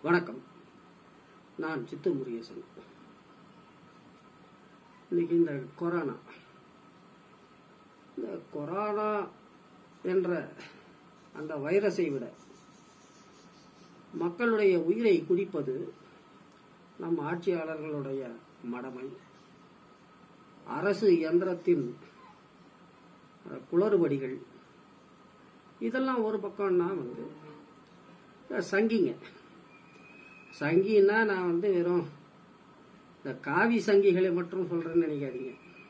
வணக்கம் நான் சித்தூர் முருகேசன் இன்னைக்கு இந்த கொரோனா இந்த கொரோனா என்ற அந்த வைரஸை விட மக்களுடைய உயிரை குடிப்பது நம் ஆட்சியாளர்களுடைய மடமை அரசு இயந்திரத்தின் அஹ், குளறுபடிகள் இதெல்லாம் ஒரு பக்கம்னா வந்து இந்த சங்கிங்க சங்கின்னா நான் வந்து வெறும் இந்த காவி சங்கிகளை மட்டும் சொல்றேன்னு நினைக்காதீங்க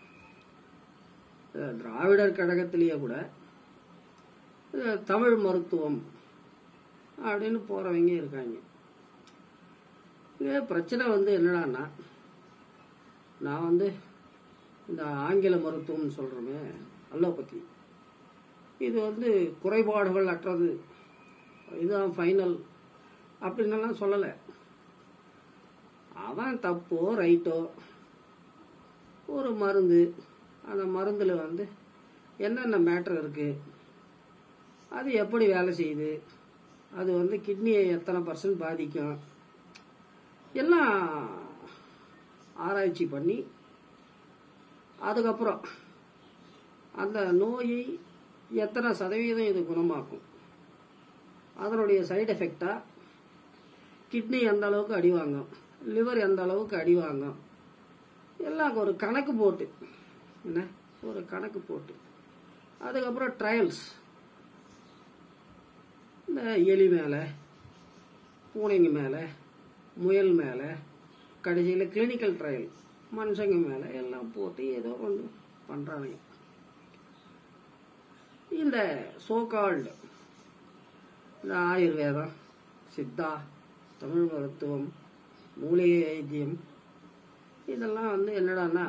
இந்த திராவிடர் கழகத்திலேயே கூட இந்த தமிழ் மருத்துவம் அப்படின்னு போறவங்க இருக்காங்க இதே பிரச்சனை வந்து என்னடான்னா நான் வந்து இந்த ஆங்கில மருத்துவம்னு சொல்றோமே அலோபதி இது வந்து குறைபாடுகள் அற்றது இதுதான் ஃபைனல் அப்படின்னெல்லாம் சொல்லலை அவன் தப்போ ரைட்டோ ஒரு மருந்து அந்த மருந்தில் வந்து என்னென்ன மேட்ரு இருக்கு அது எப்படி வேலை செய்யுது அது வந்து கிட்னியை எத்தனை பர்சன்ட் பாதிக்கும் எல்லாம் ஆராய்ச்சி பண்ணி அதுக்கப்புறம் அந்த நோயை எத்தனை சதவீதம் இது குணமாக்கும் அதனுடைய சைடு எஃபெக்டா கிட்னி எந்த அளவுக்கு அடி வாங்கும் லிவர் எந்த அளவுக்கு அடி வாங்கும் எல்லாம் ஒரு கணக்கு போட்டு என்ன ஒரு கணக்கு போட்டு அதுக்கப்புறம் ட்ரையல்ஸ் இந்த எலி மேலே பூனைங்க மேலே முயல் மேலே கடைசியில் கிளினிக்கல் ட்ரையல் மனுஷங்க மேலே எல்லாம் போட்டு ஏதோ ஒன்று பண்ணுறானுங்க இந்த சோகால்டு இந்த ஆயுர்வேதம் சித்தா தமிழ் மருத்துவம் மூலிகை வைத்தியம் இதெல்லாம் வந்து என்னடான்னா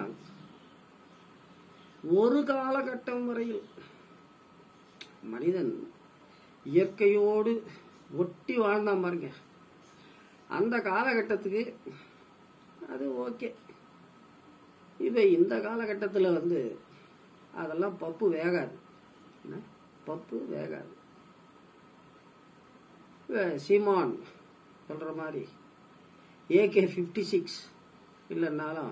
ஒரு காலகட்டம் வரையில் மனிதன் இயற்கையோடு ஒட்டி வாழ்ந்தான் பாருங்க அந்த காலகட்டத்துக்கு அது ஓகே இப்போ இந்த காலகட்டத்தில் வந்து அதெல்லாம் பப்பு வேகாது என்ன பப்பு வேகாது இப்ப சீமான் சொல்ற மாதிரி ஏகே ஃபிஃப்டி சிக்ஸ் இல்லைன்னாலும்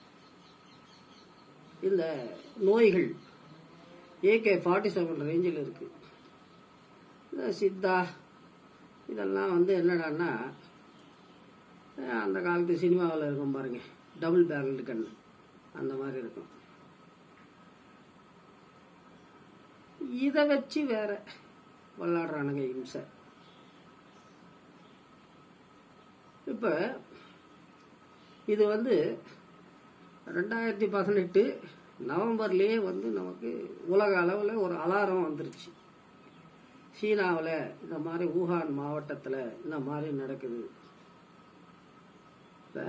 இந்த நோய்கள் ஏகே ஃபார்ட்டி செவன் ரேஞ்சில் இருக்கு இந்த சித்தா இதெல்லாம் வந்து என்னடான்னா அஹ் அந்த காலத்து சினிமாவில் இருக்கும் பாருங்க டபுள் பேரல்டு கண் அந்த மாதிரி இருக்கும் இதை வச்சு வேற விளாடுறானுங்க இம்சை இப்ப இது வந்து ரெண்டாயிரத்தி பதினெட்டு நவம்பர்லயே வந்து நமக்கு உலக அளவில் ஒரு அலாரம் வந்துருச்சு சீனாவில் இந்த மாதிரி ஊகான் மாவட்டத்தில் இந்த மாதிரி நடக்குது இப்ப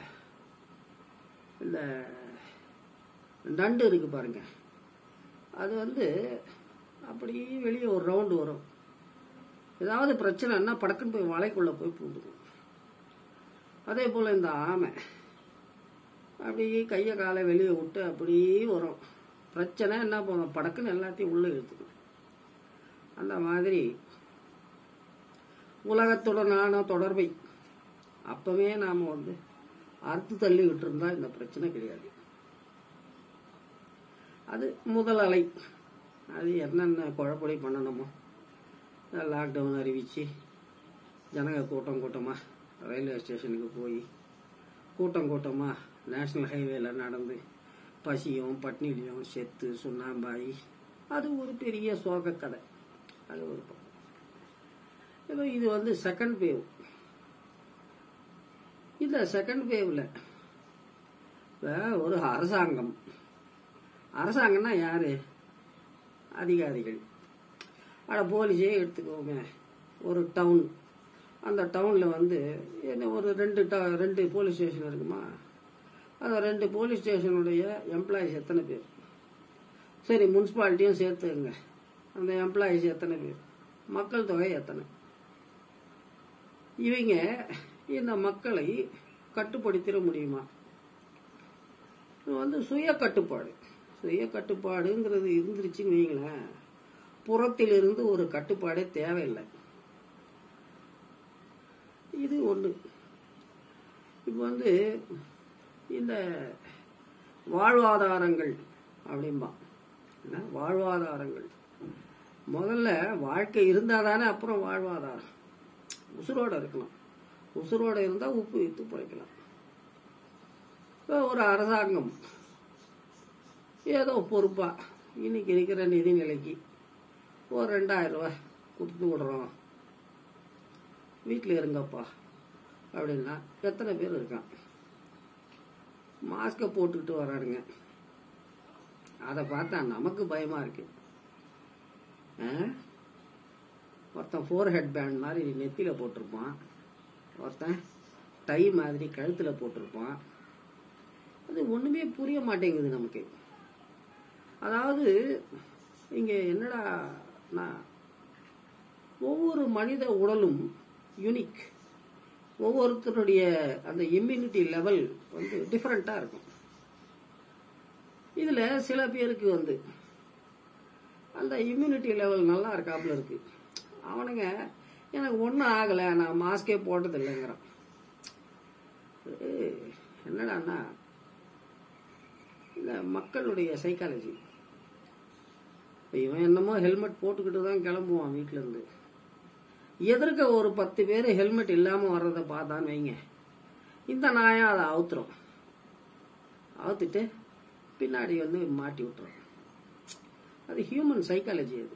இந்த நண்டு இருக்கு பாருங்க அது வந்து அப்படியே வெளியே ஒரு ரவுண்டு வரும் ஏதாவது பிரச்சனைன்னா படக்குன்னு போய் வலைக்குள்ள போய் பூந்துக்கும் அதே போல் இந்த ஆமை அப்படியே கையை காலை வெளியே விட்டு அப்படியே வரும் பிரச்சனை என்ன பண்ணும் படக்குன்னு எல்லாத்தையும் உள்ளே இழுத்துக்கும் அந்த மாதிரி உலகத்துடனான தொடர்பை அப்பவே நாம் வந்து அறுத்து தள்ளி விட்டுருந்தா இந்த பிரச்சனை கிடையாது அது முதல் அலை அது என்னென்ன குழப்படி பண்ணணுமோ லாக்டவுன் அறிவிச்சு ஜனங்க கூட்டம் கூட்டமாக ரயில்வே ஸ்டேஷனுக்கு போய் கூட்டம் கூட்டமாக நேஷ்னல் ஹைவேல நடந்து பசியும் பட்னிலையும் செத்து சுண்ணாம்பாயி அது ஒரு பெரிய சோக கதை அது ஒரு பக்கம் இப்போ இது வந்து செகண்ட் வேவ் இந்த செகண்ட் வேவ்ல ஒரு அரசாங்கம் அரசாங்கம்னா யாரு அதிகாரிகள் அட போலீஸே எடுத்துக்கோங்க ஒரு டவுன் அந்த டவுனில் வந்து என்ன ஒரு ரெண்டு ட ரெண்டு போலீஸ் ஸ்டேஷன் இருக்குமா அந்த ரெண்டு போலீஸ் ஸ்டேஷனுடைய எம்ப்ளாயிஸ் எத்தனை பேர் சரி முனிசிபாலிட்டியும் சேர்த்துங்க அந்த எம்ப்ளாயிஸ் எத்தனை பேர் மக்கள் தொகை எத்தனை இவங்க இந்த மக்களை கட்டுப்படுத்திட முடியுமா இது வந்து சுய கட்டுப்பாடு சுய கட்டுப்பாடுங்கிறது இருந்துருச்சுன்னு வைங்களேன் புறத்திலிருந்து ஒரு கட்டுப்பாடே தேவையில்லை இது ஒன்று இப்போ வந்து இந்த வாழ்வாதாரங்கள் அப்படிம்பா என்ன வாழ்வாதாரங்கள் முதல்ல வாழ்க்கை இருந்தால் தானே அப்புறம் வாழ்வாதாரம் உசுரோட இருக்கலாம் உசுரோட இருந்தால் உப்பு வித்து பிழைக்கலாம் இப்போ ஒரு அரசாங்கம் ஏதோ பொறுப்பா இன்னைக்கு இருக்கிற நிதிநிலைக்கு ஒரு ரெண்டாயிரம் ரூபாய் கொடுத்து விடுறோம் வீட்டில் இருங்கப்பா அப்படின்னா எத்தனை பேர் இருக்கான் மாஸ்கை போட்டுக்கிட்டு வராருங்க அதை பார்த்தா நமக்கு பயமா இருக்கு ஆ? ஒருத்தன் ஃபோர் ஹெட் பேண்ட் மாதிரி நெத்தியில் போட்டிருப்பான் ஒருத்தன் டை மாதிரி கழுத்தில் போட்டிருப்பான் அது ஒன்றுமே புரிய மாட்டேங்குது நமக்கு அதாவது இங்கே என்னடா நான் ஒவ்வொரு மனித உடலும் யுனிக் ஒவ்வொருத்தருடைய அந்த இம்யூனிட்டி லெவல் வந்து டிஃப்ரெண்ட்டாக இருக்கும் இதில் சில பேருக்கு வந்து அந்த இம்யூனிட்டி லெவல் நல்லா இருக்காப்புல இருக்கு அவனுங்க எனக்கு ஒன்றும் ஆகலை நான் மாஸ்கே போட்டது இல்லைங்கிறான் ஏய், என்னடான்னா இந்த மக்களுடைய சைக்காலஜி இவன் என்னமோ ஹெல்மெட் போட்டுக்கிட்டு தான் கிளம்புவான் வீட்ல இருந்து எதிர்க்க ஒரு பத்து பேர் ஹெல்மெட் இல்லாமல் வர்றதை பார்த்தான்னு வைங்க இந்த நாயம் அதை அவுத்துரும் அவுத்துட்டு பின்னாடி வந்து மாட்டி விட்டுரும் அது ஹியூமன் சைக்காலஜி அது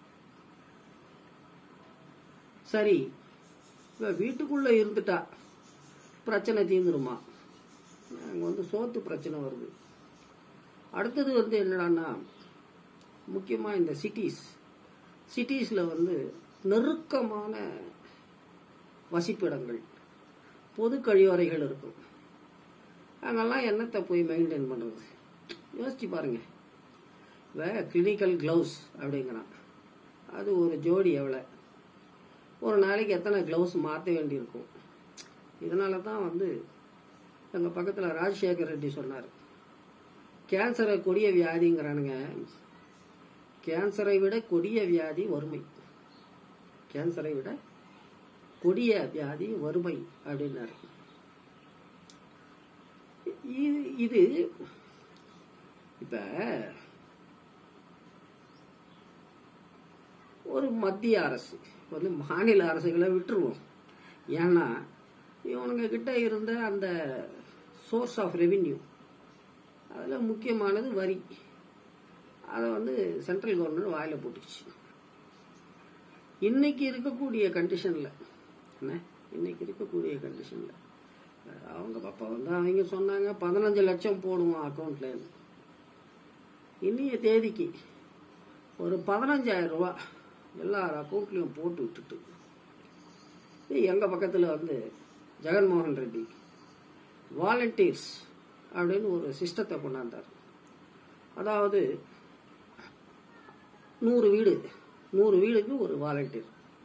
சரி இப்போ வீட்டுக்குள்ள இருந்துட்டா பிரச்சனை தீர்ந்துருமா அங்கே வந்து சோத்து பிரச்சனை வருது அடுத்தது வந்து என்னடான்னா முக்கியமாக இந்த சிட்டிஸ் சிட்டிஸில் வந்து நெருக்கமான வசிப்பிடங்கள் பொது கழிவறைகள் இருக்கும் அங்கெல்லாம் என்னத்தை போய் மெயின்டைன் பண்ணுறது யோசிச்சு பாருங்க இப்போ கிளினிக்கல் க்ளவுஸ் அப்படிங்கிறான் அது ஒரு ஜோடி எவ்வளோ ஒரு நாளைக்கு எத்தனை க்ளவுஸ் மாற்ற வேண்டியிருக்கும் இதனால தான் வந்து எங்கள் பக்கத்தில் ராஜசேகர் ரெட்டி சொன்னார் கேன்சரை கொடிய வியாதிங்கிறானுங்க கேன்சரை விட கொடிய வியாதி வறுமை கேன்சரை விட கொடிய வியாதி வறுமை அப்படின்னாரு இது இது இப்ப ஒரு மத்திய அரசு வந்து மாநில அரசுகளை விட்டுருவோம் ஏன்னா இவனுங்க கிட்ட இருந்த அந்த சோர்ஸ் ஆஃப் ரெவின்யூ அதில் முக்கியமானது வரி அதை வந்து சென்ட்ரல் கவர்மெண்ட் வாயில போட்டுச்சு இன்னைக்கு இருக்கக்கூடிய கண்டிஷனில் என்ன இன்னைக்கு இருக்கக்கூடிய கண்டிஷனில் அவங்க பாப்பா வந்து அவங்க சொன்னாங்க பதினஞ்சு லட்சம் போடுவோம் அக்கௌண்ட்ல இன்னைய தேதிக்கு ஒரு பதினஞ்சாயிரம் ரூபா எல்லார் அக்கௌண்ட்லையும் போட்டு விட்டுட்டு இது எங்க பக்கத்தில் வந்து ஜெகன்மோகன் ரெட்டி வாலண்டியர்ஸ் அப்படின்னு ஒரு சிஸ்டத்தை கொண்டாந்தார் அதாவது நூறு வீடு நூறு வீடுக்கு ஒரு வாலண்டியர்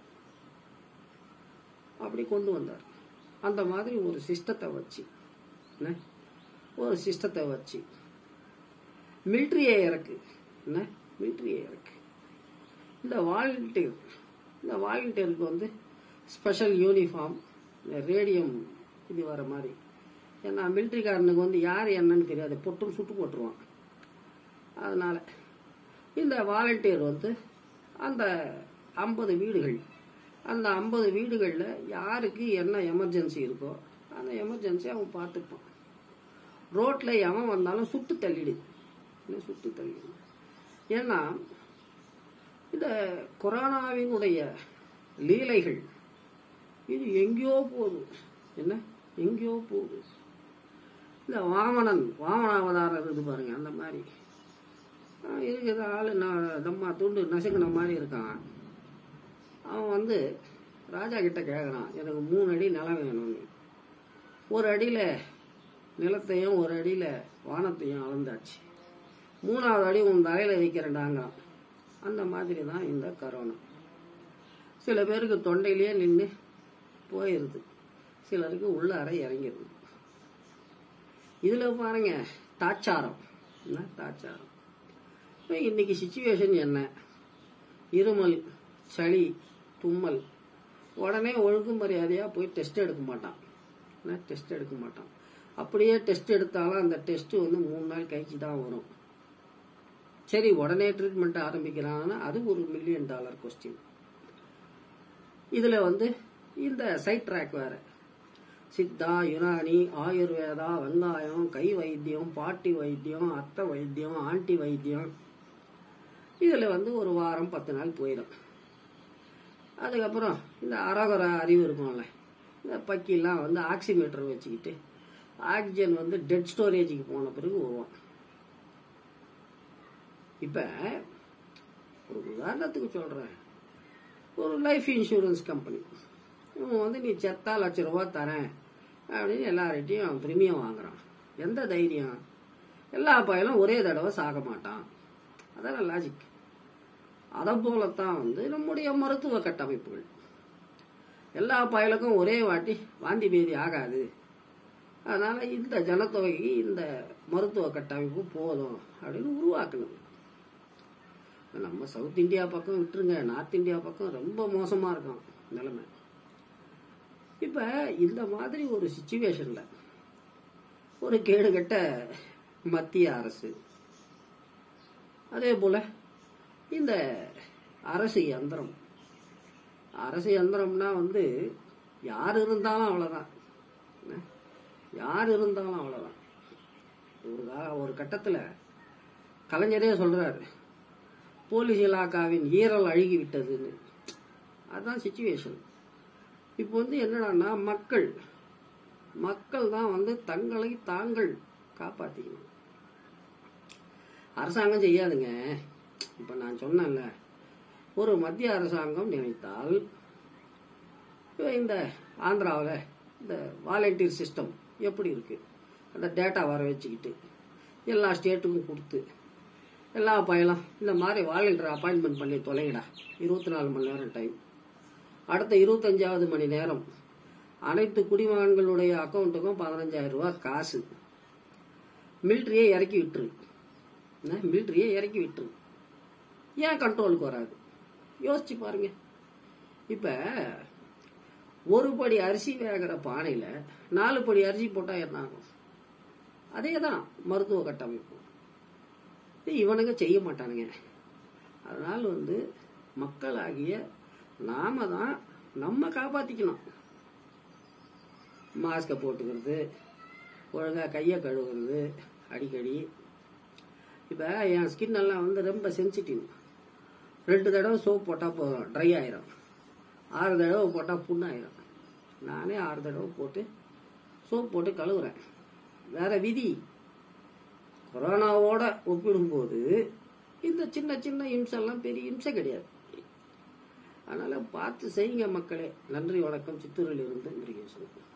அப்படி கொண்டு வந்தார் அந்த மாதிரி ஒரு சிஸ்டத்தை வச்சு என்ன ஒரு சிஸ்டத்தை வச்சு மிலிட்ரியை இறக்கு என்ன மிலிட்ரியை இறக்கு இந்த வாலண்டியர் இந்த வாலண்டியருக்கு வந்து ஸ்பெஷல் யூனிஃபார்ம் ரேடியம் இது வர மாதிரி ஏன்னா மிலிட்ரிக்காரனுக்கு வந்து யார் என்னன்னு தெரியாது பொட்டும் சுட்டு போட்டுருவான் அதனால இந்த வாலண்டியர் வந்து அந்த ஐம்பது வீடுகள் அந்த ஐம்பது வீடுகளில் யாருக்கு என்ன எமர்ஜென்சி இருக்கோ அந்த எமர்ஜென்சி அவன் பார்த்துப்பான் ரோட்டில் எவன் வந்தாலும் சுட்டு தள்ளிடு என்ன சுட்டு தள்ளிடு ஏன்னா இந்த கொரோனாவினுடைய லீலைகள் இது எங்கேயோ போகுது என்ன எங்கேயோ போகுது இந்த வாமனன் வாமனாவதாரம் இருக்குது பாருங்க அந்த மாதிரி ஆஹ் இருக்குது ஆளு நான் தம்மா துண்டு நசுக்கின மாதிரி இருக்கான் அவன் வந்து ராஜா கிட்ட கேட்குறான் எனக்கு மூணு அடி நிலம் வேணும்னு ஒரு அடியில் நிலத்தையும் ஒரு அடியில் வானத்தையும் அளந்தாச்சு மூணாவது அடி உன் தலையில் வைக்கிறேன்டாங்கிறான் அந்த மாதிரி தான் இந்த கரோனா சில பேருக்கு தொண்டையிலேயே நின்று போயிடுது சிலருக்கு உள்ளார இறங்கிடுது இதில் பாருங்க தாச்சாரம் என்ன தாச்சாரம் இப்போ இன்னைக்கு சுச்சுவேஷன் என்ன இருமல் சளி தும்மல் உடனே ஒழுங்கு மரியாதையாக போய் டெஸ்ட் எடுக்க மாட்டான் டெஸ்ட் எடுக்க மாட்டான் அப்படியே டெஸ்ட் எடுத்தாலும் அந்த டெஸ்ட் வந்து மூணு நாள் கழிச்சு தான் வரும் சரி உடனே ட்ரீட்மெண்ட் ஆரம்பிக்கிறாங்கன்னா அது ஒரு மில்லியன் டாலர் கொஸ்டின் இதில் வந்து இந்த சைட் ட்ராக் வேற சித்தா யுனானி ஆயுர்வேதா வெங்காயம் கை வைத்தியம் பாட்டி வைத்தியம் அத்தை வைத்தியம் ஆண்டி வைத்தியம் இதில் வந்து ஒரு வாரம் பத்து நாள் போயிடும் அதுக்கப்புறம் இந்த அரகுர அறிவு இருக்கும்ல இந்த பக்கிலாம் வந்து ஆக்சிமீட்டர் வச்சுக்கிட்டு ஆக்சிஜன் வந்து டெட் ஸ்டோரேஜுக்கு போன பிறகு வருவான் இப்போ ஒரு உதாரணத்துக்கு சொல்கிறேன் ஒரு லைஃப் இன்சூரன்ஸ் கம்பெனி இவன் வந்து நீ செத்தா லட்ச ரூபா தரேன் அப்படின்னு எல்லார்கிட்டையும் பிரிமியம் வாங்குறான் எந்த தைரியம் எல்லா பயலும் ஒரே தடவை சாக மாட்டான் அதான் லாஜிக் அதை போலத்தான் வந்து நம்முடைய மருத்துவ கட்டமைப்புகள் எல்லா பயலுக்கும் ஒரே வாட்டி வாந்தி பேதி ஆகாது அதனால இந்த ஜனத்தொகைக்கு இந்த மருத்துவ கட்டமைப்பு போதும் அப்படின்னு உருவாக்குனது நம்ம சவுத் இந்தியா பக்கம் விட்டுருங்க நார்த் இந்தியா பக்கம் ரொம்ப மோசமா இருக்கும் நிலைமை இப்ப இந்த மாதிரி ஒரு சுச்சுவேஷன்ல ஒரு கேடுகட்ட மத்திய அரசு அதே போல இந்த அரசு யந்திரம் அரசு யந்திரம்னா வந்து யார் இருந்தாலும் அவ்வளவுதான் என்ன? யார் இருந்தாலும் அவ்வளவுதான் ஒரு கா- ஒரு கட்டத்துல கலைஞரே சொல்றாரு போலீஸ் இலாக்காவின் ஈரல் அழுகி விட்டதுன்னு அதுதான் சுச்சுவேஷன் இப்போ வந்து என்னடான்னா மக்கள் மக்கள் தான் வந்து தங்களை தாங்கள் காப்பாத்திக்கணும் அரசாங்கம் செய்யாதுங்க இப்ப நான் சொன்னேன்ல ஒரு மத்திய அரசாங்கம் நினைத்தால் இப்ப இந்த ஆந்திராவில் இந்த வாலண்டியர் சிஸ்டம் எப்படி இருக்கு அந்த டேட்டா வர வச்சுக்கிட்டு எல்லா ஸ்டேட்டுக்கும் கொடுத்து எல்லா பயலும் இந்த மாதிரி வாலண்டியர் அப்பாயின்மெண்ட் பண்ணி தொலைங்கடா இருபத்தி நாலு மணி நேரம் டைம் அடுத்த இருபத்தஞ்சாவது மணி நேரம் அனைத்து குடிமகன்களுடைய அக்கௌண்ட்டுக்கும் பதினஞ்சாயிரம் ரூபாய் காசு மிலிட்ரியை இறக்கி விட்டுரு என்ன மிலிட்ரியை இறக்கி விட்டுரு ஏன் கண்ட்ரோலுக்கு வராது யோசிச்சு பாருங்க இப்ப ஒரு படி அரிசி வேகிற பானையில நாலு படி அரிசி போட்டா என்ன ஆகும் அதே தான் மருத்துவ கட்டமைப்பு இது இவனுங்க செய்ய மாட்டானுங்க அதனால வந்து மக்களாகிய நாம தான் நம்ம காப்பாத்திக்கணும் மாஸ்கை போட்டுக்கிறது ஒழுங்கா கையை கழுவுறது அடிக்கடி இப்போ என் ஸ்கின் எல்லாம் வந்து ரொம்ப சென்சிட்டிவ் ரெண்டு தடவை சோப் போட்டால் போதும் ட்ரை ஆயிரும் ஆறு தடவை போட்டால் புண்ணாயிரும் நானே ஆறு தடவை போட்டு சோப் போட்டு கழுவுறேன் வேற விதி கொரோனாவோட ஒப்பிடும்போது இந்த சின்ன சின்ன இம்செல்லாம் பெரிய இம்சை கிடையாது அதனால பார்த்து செய்யுங்க மக்களே நன்றி வணக்கம் சித்தூரில் இருந்து முருகேசன்